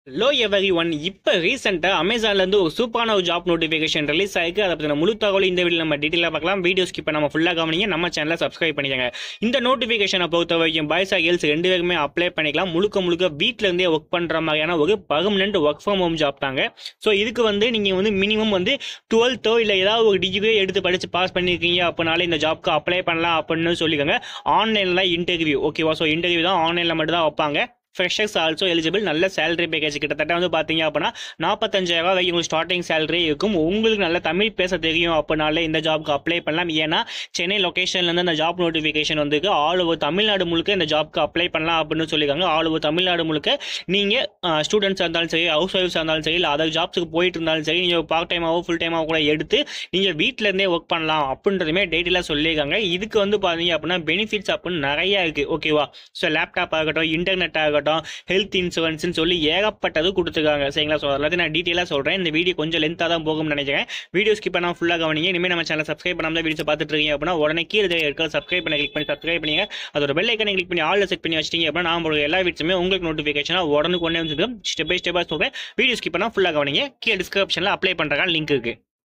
low every one இப்போ ரீசெண்டாக அமேசான்லேருந்து ஒரு சூப்பரான ஒரு ஜாப் நோட்டிஃபிகேஷன் ரிலீஸ் ஆயிருக்கு அதை பற்றின முழு தகவல் இந்த வீடியோ நம்ம டீட்டெயிலாக பார்க்கலாம் வீடியோ ஸ்கிப் நம்ம ஃபுல்லாக கவனிங்க நம்ம சேனலை சப்ஸ்கிரைப் பண்ணிக்கங்க இந்த நோட்டிஃபிகேஷனை பொறுத்த வரைக்கும் பாய்ஸ் கேர்ள்ஸ் ரெண்டு பேருமே அப்ளை பண்ணிக்கலாம் முழுக்க முழுக்க வீட்டில் இருந்தே ஒர்க் பண்ணுற மாதிரியான ஒரு permanent work from home job தாங்க ஸோ இதுக்கு வந்து நீங்கள் வந்து மினிமம் வந்து டுவெல்த்தோ இல்லை ஏதாவது ஒரு டிகிரியோ எடுத்து படித்து பாஸ் பண்ணியிருக்கீங்க அப்படினாலே இந்த ஜாப்க்கு அப்ளை பண்ணலாம் அப்படின்னு சொல்லிக்கோங்க ஆன்லைனில் இன்டர்வியூ ஓகேவா ஸோ இன்டர்வியூ தான் ஆன்லைனில் மட்டும் தான் வைப்பாங்க ஃப்ரெஷர்ஸ் ஆல்சோ எலிஜிபிள் நல்ல சேலரி பேக்கேஜ் கிட்டத்தட்ட வந்து பார்த்தீங்க அப்படின்னா நாற்பத்தஞ்சாயிரம் வரைக்கும் உங்களுக்கு ஸ்டார்டிங் சேலரி இருக்கும் உங்களுக்கு நல்ல தமிழ் பேச தெரியும் அப்படினாலே இந்த ஜாப்க்கு அப்ளை பண்ணலாம் ஏன்னா சென்னை லொக்கேஷன்லேருந்து அந்த ஜாப் நோட்டிஃபிகேஷன் வந்துருக்கு ஆல் ஓவர் தமிழ்நாடு முழுக்க இந்த ஜாப்க்கு அப்ளை பண்ணலாம் அப்படின்னு சொல்லியிருக்காங்க ஆல் ஓவர் தமிழ்நாடு முழுக்க நீங்கள் ஸ்டூடெண்ட்ஸாக இருந்தாலும் சரி ஹவுஸ் ஒய்ஃப்ஸாக இருந்தாலும் சரி இல்லை அதர் ஜாப்ஸுக்கு போயிட்டு இருந்தாலும் சரி நீங்கள் பார்ட் டைமாவோ ஃபுல் டைமாவோ கூட எடுத்து நீங்கள் வீட்டில் இருந்தே ஒர்க் பண்ணலாம் அப்படின்றதுமே டீட்டெயிலாக சொல்லியிருக்காங்க இதுக்கு வந்து பார்த்தீங்க அப்படின்னா பெனிஃபிட்ஸ் அப்படின்னு நிறையா இருக்குது ஓகேவா ஸோ லேப்டாப் ஆகட்டும் இன்டர்நெட் ஆகட்டும் ஹெல்த் இன்சூரன்ஸ்னு சொல்லி ஏகப்பட்டது கொடுத்துருக்காங்க சரிங்களா ஸோ எல்லாத்தையும் நான் டீட்டெயிலாக சொல்கிறேன் இந்த வீடியோ கொஞ்சம் லென்த்தாக தான் போகும்னு நினைக்கிறேன் வீடியோ ஸ்கிப் பண்ணால் ஃபுல்லாக கவனிங்க இனிமேல் நம்ம சேனல் சப்ஸ்கிரைப் பண்ணாமல் வீடியோ பார்த்துட்டு இருக்கீங்க அப்படின்னா உடனே கீழே இருக்க சப்ஸ்கிரைப் பண்ணி கிளிக் பண்ணி சப்ஸ்கிரைப் பண்ணிங்க அதோட பெல் ஐக்கனை கிளிக் பண்ணி ஆல்ல செட் பண்ணி வச்சிட்டீங்க அப்படின்னா நான் உங்களுக்கு எல்லா வீட்ஸுமே உங்களுக்கு நோட்டிஃபிகேஷனாக உடனுக்கு உடனே வந்து ஸ்டெப் பை ஸ்டெப்பாக சொல்வேன் வீடியோ ஸ்கிப் பண்ணால் ஃபுல்லாக கவனிங்க கீழே டிஸ்கிரிப்ஷனில் அப்ளை பண்ணுறக்கான லிங்க் இருக்குது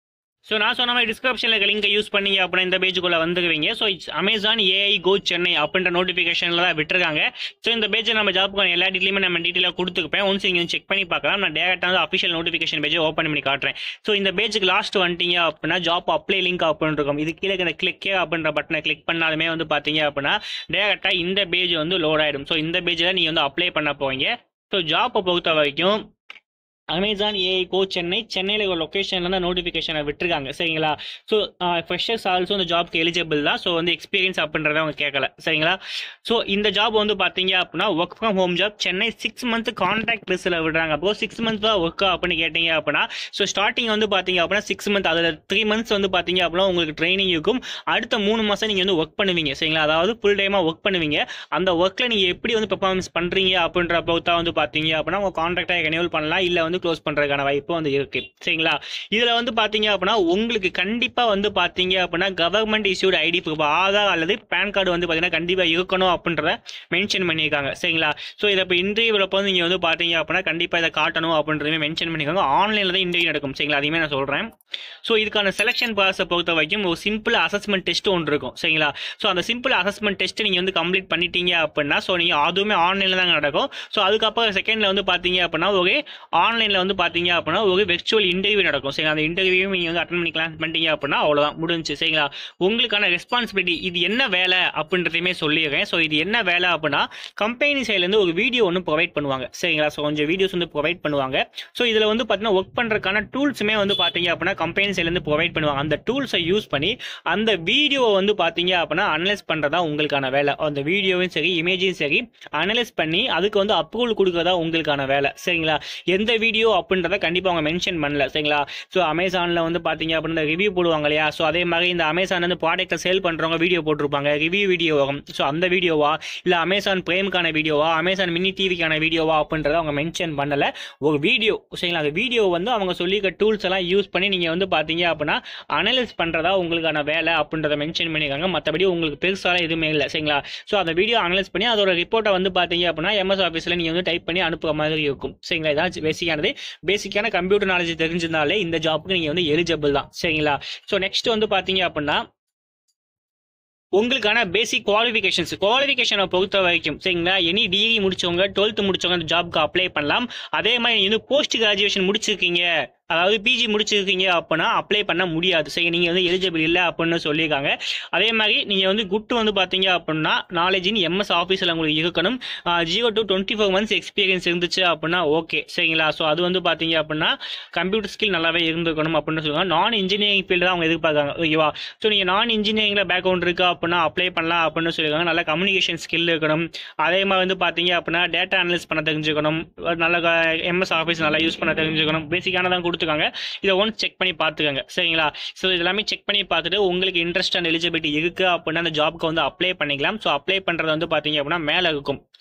ஸோ நான் சொன்ன மாதிரி டிஸ்கிரிப்ஷனில் இருக்க லிங்கை யூஸ் பண்ணீங்க அப்படின்னா இந்த பேஜுக்குள்ளே வந்துக்குவீங்க so it's Amazon AI go Chennai அப்படின்ற நோட்டிஃபிகேஷனில் தான் விட்டுருக்காங்க ஸோ இந்த பேஜை நம்ம ஜாப்புக்கான எல்லா டீட்டெயிலுமே நம்ம டீட்டெயிலாக கொடுத்துருப்பேன் ஒன்ஸ் நீங்கள் செக் பண்ணி பார்க்கலாம் நான் டேரெக்டாக வந்து அஃபிஷியல் நோட்டிஃபிகேஷன் பேஜை ஓப்பன் பண்ணி காட்டுறேன் ஸோ இந்த பேஜுக்கு லாஸ்ட் வந்துட்டீங்க அப்படின்னா ஜாப் அப்ளை லிங்க் அப்படின்னு இருக்கும் இது கீழே இந்த கிளிக்கே அப்படின்ற பட்டனை கிளிக் பண்ணாலுமே வந்து பார்த்தீங்க அப்படின்னா டேரெக்டாக இந்த பேஜ் வந்து லோட் ஆகிடும் ஸோ இந்த பேஜில் நீங்கள் வந்து அப்ளை பண்ண போவீங்க ஸோ ஜாப்பை பொறுத்த வரைக்கும் அமேசான் ஏஐ கோ சென்னை சென்னையில் ஒரு லொக்கேஷனில் தான் நோட்டிஃபிகேஷனை விட்டுருக்காங்க சரிங்களா ஸோ ஃப்ரெஷர்ஸ் ஆல்சோ இந்த ஜாப்க்கு எலிஜிபிள் தான் ஸோ வந்து எக்ஸ்பீரியன்ஸ் அப்படின்றத அவங்க கேட்கல சரிங்களா ஸோ இந்த ஜாப் வந்து பார்த்தீங்க அப்படின்னா work from home job Chennai six month contract லிஸ்ட்டில் விடுறாங்க அப்போ சிக்ஸ் மந்த் தான் ஒர்க் அப்படின்னு கேட்டீங்க அப்படின்னா ஸோ ஸ்டார்டிங் வந்து பார்த்தீங்க அப்படின்னா சிக்ஸ் மந்த் அதில் த்ரீ மந்த்ஸ் வந்து பார்த்தீங்க அப்படின்னா உங்களுக்கு ட்ரைனிங் இருக்கும் அடுத்த மூணு மாதம் நீங்கள் வந்து ஒர்க் பண்ணுவீங்க சரிங்களா அதாவது ஃபுல் டைமாக ஒர்க் பண்ணுவீங்க அந்த ஒர்க்கில் நீங்கள் எப்படி வந்து பெர்ஃபார்மன்ஸ் பண்ணுறீங்க அப்படின்ற பொறுத்தா வந்து பார்த்தீங்க அப்படின்னா உங்கள் கான்ட்ராக்டாக ரெனியூவல் பண்ணலாம் இல்லை வந்து க்ளோஸ் பண்ணுறதுக்கான வாய்ப்பு வந்து இருக்கு சரிங்களா இதில் வந்து பார்த்தீங்க அப்படின்னா உங்களுக்கு கண்டிப்பாக வந்து பார்த்தீங்க அப்படின்னா government issued ID proof Aadhaar அல்லது பேன் கார்டு வந்து பார்த்தீங்கன்னா கண்டிப்பாக இருக்கணும் அப்படின்றத மென்ஷன் பண்ணியிருக்காங்க சரிங்களா ஸோ இதை இப்போ இன்டர்வியூவில் போது நீங்கள் வந்து பார்த்தீங்க அப்படின்னா கண்டிப்பாக இதை காட்டணும் அப்படின்றதுமே மென்ஷன் பண்ணியிருக்காங்க ஆன்லைனில் தான் இன்டர்வியூ நடக்கும் சரிங்களா அதையுமே நான் சொல்கிறேன் ஸோ இதுக்கான செலெக்ஷன் ப்ராசஸை பொறுத்த வரைக்கும் ஒரு சிம்பிள் அசஸ்மெண்ட் டெஸ்ட் ஒன்று இருக்கும் சரிங்களா ஸோ அந்த சிம்பிள் அசஸ்மெண்ட் டெஸ்ட் நீங்கள் வந்து கம்ப்ளீட் பண்ணிட்டீங்க அப்படின்னா ஸோ நீங்கள் அதுவுமே ஆன்லைனில் தான் நடக்கும் ஸோ அதுக்கப்புறம் செகண்டில் வந்து பார்த்தீங்க அப்படின்னா ஒரு ஆன்லைனில் வந்து பார்த்தீங்க அப்படின்னா ஒரு வெர்ச்சுவல் இன்டர்வியூ நடக்கும் சரிங்களா அந்த இன்டர்வியூ நீங்கள் வந்து அட்டன் பண்ணிக்கலாம் பண்ணிட்டீங்க அப்படின்னா அவ்வளோதான் முடிஞ்சு சரிங்களா உங்களுக்கான ரெஸ்பான்சிபிலிட்டி இது என்ன வேலை அப்படின்றதையுமே சொல்லிடுறேன் ஸோ இது என்ன வேலை அப்படின்னா கம்பெனி சைட்லேருந்து ஒரு வீடியோ ஒன்று ப்ரொவைட் பண்ணுவாங்க சரிங்களா ஸோ கொஞ்சம் வீடியோஸ் வந்து ப்ரொவைட் பண்ணுவாங்க ஸோ இதில் வந்து பார்த்தீங்கன்னா ஒர்க் பண்ணுறதுக்கான டூல்ஸுமே வந்து பார்த்தீங்க அப்படின்னா கம்பெனி சைட்லேருந்து ப்ரொவைட் பண்ணுவாங்க அந்த டூல்ஸை யூஸ் பண்ணி அந்த வீடியோவை வந்து பார்த்தீங்க அப்படின்னா அனலைஸ் பண்ணுறதா உங்களுக்கான வேலை அந்த வீடியோவும் சரி இமேஜையும் சரி அனலைஸ் பண்ணி அதுக்கு வந்து அப்ரூவல் கொடுக்குறதா உங்களுக்கான வேலை சரிங்களா எந்த வீடியோ அப்படின்றத கண்டிப்பாக அவங்க மென்ஷன் பண்ணல சரிங்களா ஸோ அமேசானில் வந்து பார்த்தீங்க அப்படின்னா ரிவ்யூ போடுவாங்க இல்லையா ஸோ அதே மாதிரி இந்த அமேசான் வந்து ப்ராடக்ட்டை சேல் பண்ணுறவங்க வீடியோ போட்டிருப்பாங்க ரிவ்யூ வீடியோ வரும் ஸோ அந்த வீடியோவா இல்லை அமேசான் பிரேமுக்கான வீடியோவா அமேசான் மினி டிவிக்கான வீடியோவா அப்படின்றத அவங்க மென்ஷன் பண்ணலை ஒரு வீடியோ சரிங்களா அந்த வீடியோ வந்து அவங்க சொல்லியிருக்க டூல்ஸ் எல்லாம் யூஸ் பண்ணி நீங்கள் வந்து பார்த்தீங்க அப்படின்னா அனலைஸ் பண்ணுறதா உங்களுக்கான வேலை அப்படின்றத மென்ஷன் பண்ணியிருக்காங்க மற்றபடி உங்களுக்கு பெருசாக எதுவுமே இல்லை சரிங்களா ஸோ அந்த வீடியோ அனலைஸ் பண்ணி அதோட ரிப்போர்ட்டை வந்து பார்த்தீங்க அப்படின்னா எம்எஸ் ஆஃபீஸில் நீங்கள் வந்து டைப் பண்ணி அனுப்புகிற மாதிரி இருக்கும் சரிங்களா இதான் பேசிக்கானது பேசிக்கான கம்ப்யூட்டர் நாலேஜ் தெரிஞ்சிருந்தாலே இந்த ஜாப்புக்கு நீங்கள் வந்து எலிஜிபிள் தான் சரிங்களா ஸோ நெக்ஸ்ட் வந்து பார்த்தீங்க அப்படின்னா உங்களுக்கான பேசிக் குவாலிஃபிகேஷன்ஸ் குவாலிஃபிகேஷனை பொறுத்த வரைக்கும் சரிங்களா எனி டிகிரி முடிச்சவங்க டுவெல்த் முடிச்சவங்க அந்த ஜாப்க்கு அப்ளை பண்ணலாம் அதே மாதிரி நீங்க வந்து போஸ்ட் கிராஜுவேஷன் முடிச்சிருக்கீங்க அதாவது பிஜி முடிச்சிருக்கீங்க அப்படின்னா அப்ளை பண்ண முடியாது சரி நீங்கள் வந்து எலிஜிபிள் இல்லை அப்படின்னு சொல்லியிருக்காங்க அதே மாதிரி நீங்கள் வந்து குட்டு வந்து பார்த்தீங்க அப்படின்னா நாலேஜ் இன் எம்எஸ் ஆஃபீஸில் உங்களுக்கு இருக்கணும் zero to twenty four months experience இருந்துச்சு அப்படின்னா ஓகே சரிங்களா ஸோ அது வந்து பார்த்தீங்க அப்படின்னா கம்ப்யூட்டர் ஸ்கில் நல்லாவே இருந்துக்கணும் அப்படின்னு சொல்லுவாங்க நான் இன்ஜினியரிங் ஃபீல்டு தான் அவங்க எதிர்பார்க்காங்க ஓகேவா ஸோ நீங்கள் நான் இன்ஜினியரிங்கில் பேக்ரவுண்ட் இருக்கா அப்படின்னா அப்ளை பண்ணலாம் அப்படின்னு சொல்லியிருக்காங்க நல்ல கம்யூனிகேஷன் ஸ்கில் இருக்கணும் அதே மாதிரி வந்து பார்த்தீங்க அப்படின்னா டேட்டா அனலிஸ் பண்ண தெரிஞ்சுக்கணும் நல்ல எம்எஸ் ஆஃபீஸ் நல்லா யூஸ் பண்ண தெரிஞ்சுக்கணும் பேசிக்கானதான் கொடுத்துருக்காங்க இதை ஒன்று செக் பண்ணி பார்த்துக்கோங்க சரிங்களா ஸோ இதெல்லாமே செக் பண்ணி பார்த்துட்டு உங்களுக்கு இன்ட்ரெஸ்ட் அண்ட் எலிஜிபிலிட்டி இருக்குது அப்படின்னா அந்த ஜாப்க்கு வந்து அப்ளை பண்ணிக்கலாம் ஸோ அப்ளை பண்ணுறது வந்து பார்த்தீங்க அப்படின்னா மேலே இருக்கும்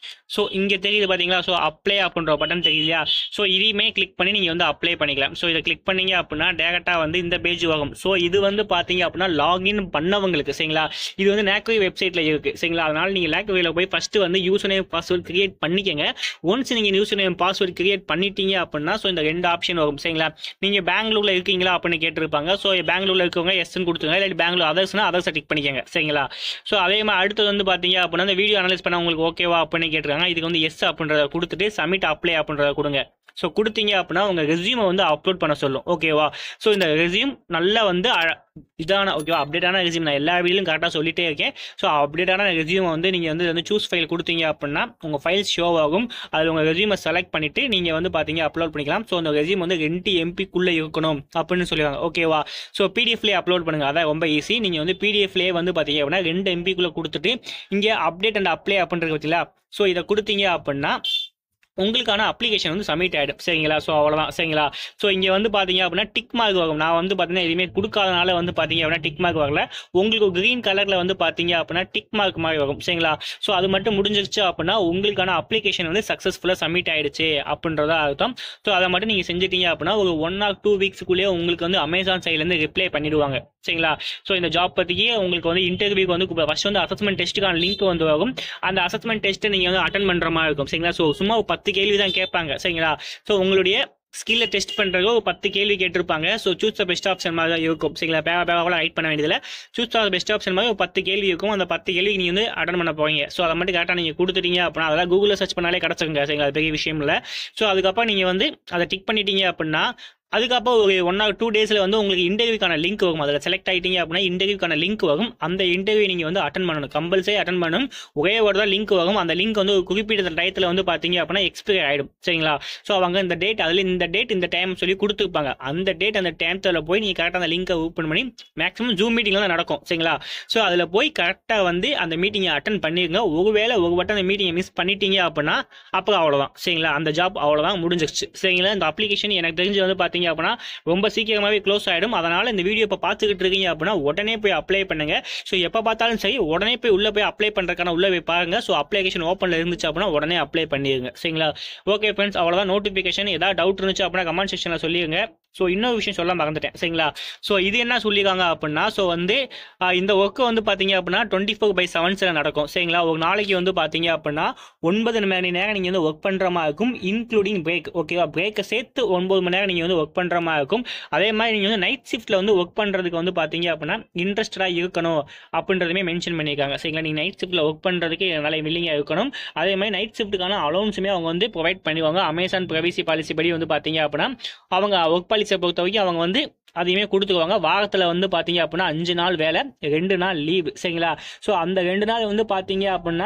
ஸோ இங்கே தெரியுது பார்த்தீங்களா ஸோ அப்ளை அப்படின்ற பட்டன் தெரியுது இல்லையா ஸோ இதையுமே கிளிக் பண்ணி நீங்கள் வந்து அப்ளை பண்ணிக்கலாம் ஸோ இதை கிளிக் பண்ணீங்க அப்படின்னா டேரெக்டாக வந்து இந்த பேஜ் வரும் ஸோ இது வந்து பார்த்தீங்க அப்படின்னா லாகின் பண்ணவங்களுக்கு சரிங்களா இது வந்து நேக்வே வெப்சைட்டில் இருக்குது சரிங்களா அதனால் நீங்கள் நேக்வேல போய் ஃபஸ்ட்டு வந்து யூசர் நேம் பாஸ்வேர்ட் கிரியேட் பண்ணிக்கங்க ஒன்ஸ் நீங்கள் யூசர் நேம் பாஸ்வேர்ட் கிரியேட் பண்ணிட்டீங்க அப்படின்னா ஸோ இந்த ரெண்டு ஆப்ஷன் வரும் சரிங்களா நீங்கள் பெங்களூரில் இருக்கீங்களா அப்படின்னு கேட்டிருப்பாங்க ஸோ பெங்களூரில் இருக்கவங்க எஸ்ன்னு கொடுத்துருங்க இல்லாட்டி பெங்களூர் அதர்ஸ்னா அதர்ஸை டிக் பண்ணிக்கங்க சரிங்களா ஸோ அதே மாதிரி அடுத்தது வந்து பார்த்தீங்க அப்படின்னா இந்த வீடியோ அனலைஸ் பண்ண உங்களுக்கு ஓகேவா அப்படின்னு கேட்டிருக்காங்க இதுக்கு வந்து எஸ் அப்படின்றத கொடுத்துட்டு சப்மிட் அப்ளை அப்படின்றத கொடுங்க ஸோ கொடுத்தீங்க அப்படின்னா உங்கள் ரெசியூமை வந்து அப்லோட் பண்ண சொல்லும் ஓகேவா ஸோ இந்த ரெசியூம் நல்லா வந்து அழ- இதான ஓகேவா அப்டேட்டான ரெசியூம் நான் எல்லா வீடியோலையும் கரெக்டாக சொல்லிட்டே இருக்கேன் ஸோ அப்டேட்டான ரெசியூமை வந்து நீங்கள் வந்து வந்து சூஸ் ஃபைல் கொடுத்தீங்க அப்படின்னா உங்கள் ஃபைல் ஷோ ஆகும் அதில் உங்கள் ரெசியூமை செலக்ட் பண்ணிவிட்டு நீங்கள் வந்து பார்த்தீங்க அப்லோட் பண்ணிக்கலாம் ஸோ அந்த ரெசியூம் வந்து ரெண்டு எம்பிக்குள்ளே இருக்கணும் அப்படின்னு சொல்லுவாங்க ஓகேவா ஸோ பிடிஎஃப்லேயே அப்லோட் பண்ணுங்கள் அதான் ரொம்ப ஈஸி நீங்கள் வந்து பிடிஎஃப்லேயே வந்து பார்த்தீங்க அப்படின்னா ரெண்டு எம்பிக்குள்ளே கொடுத்துட்டு இங்கே அப்டேட் அண்ட் அப்ளை அப்படின்றது பார்த்தீங்களா ஸோ இதை கொடுத்தீங்க அப்படின்னா உங்களுக்கான அப்ளிகேஷன் வந்து சப்மிட் ஆகிடும் சரிங்களா ஸோ அவ்வளோதான் சரிங்களா ஸோ இங்கே வந்து பார்த்தீங்க அப்படின்னா டிக் மார்க் வரும் நான் வந்து பார்த்தீங்கன்னா எதுவுமே கொடுக்காதனால வந்து பார்த்தீங்க அப்படின்னா டிக் மார்க் வரல உங்களுக்கு க்ரீன் கலரில் வந்து பார்த்தீங்க அப்படின்னா டிக் மார்க் மாதிரி வரும் சரிங்களா ஸோ அது மட்டும் முடிஞ்சிருச்சு அப்படின்னா உங்களுக்கான அப்ளிகேஷன் வந்து சக்ஸஸ்ஃபுல்லாக சப்மிட் ஆயிடுச்சு அப்படின்றதா அர்த்தம் ஸோ அதை மட்டும் நீங்கள் செஞ்சிட்டீங்க அப்படின்னா ஒரு ஒன் ஆர் டூ வீக்ஸ்க்குள்ளேயே உங்களுக்கு வந்து அமேசான் சைட்லேருந்து ரிப்ளை பண்ணிடுவாங்க சரிங்களா ஸோ இந்த ஜாப் பற்றியே உங்களுக்கு வந்து இன்டர்வியூக்கு வந்து ஃபர்ஸ்ட் வந்து அசஸ்மெண்ட் டெஸ்ட்டுக்கான லிங்க் வந்து வரும் அந்த அசஸ்மெண்ட் டெஸ்ட்டை நீங்கள் வந்து அட்டன் பண்ணுற மாதிரி இருக்கும் சரிங்களா ஸோ சும்மா ஒரு பத்து கேள்வி தான் கேட்பாங்க சரிங்களா ஸோ உங்களுடைய ஸ்கில்லை டெஸ்ட் பண்ணுறது ஒரு பத்து கேள்வி கேட்டிருப்பாங்க so choose the best option மாதிரி தான் இருக்கும் சரிங்களா பேக பேகாவில் ரைட் பண்ண வேண்டியதில்லை சூஸ் த பெஸ்ட் ஆப்ஷன் மாதிரி ஒரு பத்து கேள்வி இருக்கும் அந்த பத்து கேள்வி நீங்கள் வந்து அட்டன் பண்ண போவீங்க ஸோ அதை மட்டும் கரெக்டாக நீங்கள் கொடுத்துட்டீங்க அப்படின்னா அதெல்லாம் கூகுளில் சர்ச் பண்ணாலே கிடச்சிருங்க சரிங்களா அது பெரிய விஷயம் இல்லை ஸோ அதுக்கப்புறம் நீங்கள் வந்து அதை டிக் பண்ணிட்டீங்க அப்படின்னா அதுக்கப்புறம் ஒரு ஒன் ஆர் டூ டேஸில் வந்து உங்களுக்கு இன்டர்வியூக்கான லிங்க் வரும் அதில் செலக்ட் ஆகிட்டீங்க அப்படின்னா இன்டர்வியூக்கான லிங்க் வரும் அந்த இன்டர்வியூ நீங்கள் வந்து அட்டன் பண்ணணும் கம்பல்சரி அட்டன் பண்ணணும் ஒரே ஒரு தான் லிங்க் வரும் அந்த லிங்க் வந்து ஒரு குறிப்பிட்ட டயத்தில் வந்து பார்த்தீங்க அப்படின்னா எக்ஸ்பைரி ஆகிடும் சரிங்களா ஸோ அவங்க இந்த டேட் அதில் இந்த டேட் இந்த டைம் சொல்லி கொடுத்துருப்பாங்க அந்த டேட் அந்த டைமத்தில் போய் நீங்கள் கரெக்டாக அந்த லிங்கை ஓப்பன் பண்ணி மேக்ஸிமம் ஜூம் மீட்டிங்கில் தான் நடக்கும் சரிங்களா ஸோ அதில் போய் கரெக்டாக வந்து அந்த மீட்டிங்கை அட்டன் பண்ணிருங்க ஒருவேளை ஒரு வட்டம் அந்த மீட்டிங்கை மிஸ் பண்ணிட்டீங்க அப்படின்னா அப்புறம் அவ்வளோதான் சரிங்களா அந்த ஜாப் அவ்வளோதான் முடிஞ்சிருச்சு சரிங்களா இந்த அப்ளிகேஷன் எனக்கு தெரிஞ்சு வந்து பார்த்தீங்க அப்படின்னா ரொம்ப சீக்கிரமாகவே க்ளோஸ் ஆகிடும் அதனால் இந்த வீடியோ இப்போ பார்த்துக்கிட்டு இருக்கீங்க அப்படின்னா உடனே போய் அப்ளை பண்ணுங்க ஸோ எப்போ பார்த்தாலும் சரி உடனே போய் உள்ளே போய் அப்ளை பண்ணுறதுக்கான உள்ளே போய் பாருங்க ஸோ அப்ளிகேஷன் ஓப்பனில் இருந்துச்சு அப்படின்னா உடனே அப்ளை பண்ணிடுங்க சரிங்களா ஓகே ஃப்ரெண்ட்ஸ் அவ்வளோதான் நோட்டிஃபிகேஷன் ஏதாவது டவுட் இருந்துச்சு அப்படின்னா கமெண்ட் செக்ஷனில் சொல்லிடுங்க ஸோ இன்னொரு விஷயம் சொல்ல மறந்துட்டேன் சரிங்களா ஸோ இது என்ன சொல்லியிருக்காங்க அப்படின்னா ஸோ வந்து ஆஹ், இந்த ஒர்க்கு வந்து பார்த்தீங்க அப்படின்னா டுவெண்ட்டி ஃபோர் பை செவன்ஸில் நடக்கும் சரிங்களா ஒரு நாளைக்கு வந்து பார்த்தீங்க அப்படின்னா ஒன்பது மணி நேரம் நீங்கள் வந்து ஒர்க் பண்ணுற மாதிரி இருக்கும் இன்க்ளூடிங் பிரேக் ஓகேவா பிரேக்கை சேர்த்து ஒன்பது மணி நேரம் நீங்கள் வந்து ஒர்க் பண்ணுற மாதிரி இருக்கும் அதே மாதிரி நீங்கள் வந்து நைட் ஷிஃப்ட்டில் வந்து ஒர்க் பண்ணுறதுக்கு வந்து பார்த்தீங்க அப்படின்னா இன்ட்ரெஸ்டடாக இருக்கணும் அப்படின்றதுமே மென்ஷன் பண்ணியிருக்காங்க சரிங்களா நீங்கள் நைட் ஷிஃப்ட்டில் ஒர்க் பண்ணுறதுக்கு நல்ல வில்லிங்காக இருக்கணும் அதே மாதிரி நைட் ஷிஃப்ட்டுக்கான அலௌன்ஸுமே அவங்க வந்து ப்ரொவைட் பண்ணுவாங்க அமேசான் ப்ரைவசி பாலிசி படி வந்து பார்த்தீங்க அப்படின்னா அவங்க ஒர்க் பாலிசியை பொறுத்த வரைக்கும் அவங்க வந்து அதையுமே கொடுத்துக்குவாங்க வாரத்தில் வந்து பார்த்தீங்க அப்படின்னா அஞ்சு நாள் வேலை ரெண்டு நாள் லீவு சரிங்களா ஸோ அந்த ரெண்டு நாள் வந்து பார்த்தீங்க அப்படின்னா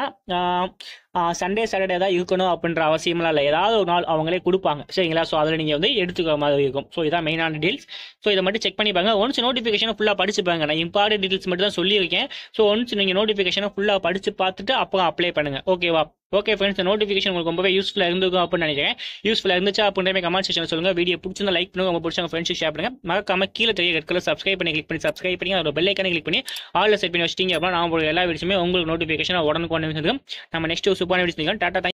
சண்டே சாட்டர்டே தான் இருக்கணும் அப்படின்ற அவசியம்லாம் இல்லை ஏதாவது ஒரு நாள் அவங்களே கொடுப்பாங்க சரிங்களா ஸோ அதில் நீங்கள் வந்து எடுத்துக்கிற மாதிரி இருக்கும் ஸோ இதான் மெயினான டீல்ஸ் ஸோ இதை மட்டும் செக் பண்ணி பாருங்க ஒன்ஸ் நோட்டிஃபிகேஷனை ஃபுல்லாக படிச்சு பாருங்க நான் இம்பார்ட்டன்ட் டீல்ஸ் மட்டும் தான் சொல்லியிருக்கேன் ஸோ ஒன்ஸ் நீங்கள் நோட்டிஃபிகேஷனை ஃபுல்லாக படிச்சு பார்த்துட்டு அப்புறம் அப்ளை பண்ணுங்க ஓகேவா ஓகே ஃப்ரெண்ட்ஸ் நோட்டிஃபிகேஷன் உங்களுக்கு ரொம்பவே யூஸ்ஃபுல்லாக இருந்திருக்கும் அப்படின்னு நினைக்கிறேன் யூஸ்ஃபுல்லாக இருந்துச்சா அப்படின்ற கமெண்ட் செக்ஷன் சொல்லுங்க வீடியோ பிடிச்சிருந்தா லைக் பண்ணுங்க உங்க பிடிச்சவங்க ஃப்ரெண்ட்ஸ் ஷேர் பண்ணுங்க மறக்காம கீழே தெரிய ரெட் கலர் சப்ஸ்கிரைப் பண்ணி கிளிக் பண்ணி சப்ஸ்கிரைப் பண்ணி அதோட பெல் ஐக்கனை கிளிக் பண்ணி ஆல்ல செட் பண்ணி வச்சிட்டீங்க அப்படின்னா நான் உங்களுக்கு எல்லா வீடியோஸுமே உங்களுக்கு நோட்டிஃபிகேஷன் உடனுக்கு உடனே வந்துடும் நம்ம நெக்ஸ்ட் சூப்பரான வீடியோஸ் டாட்டா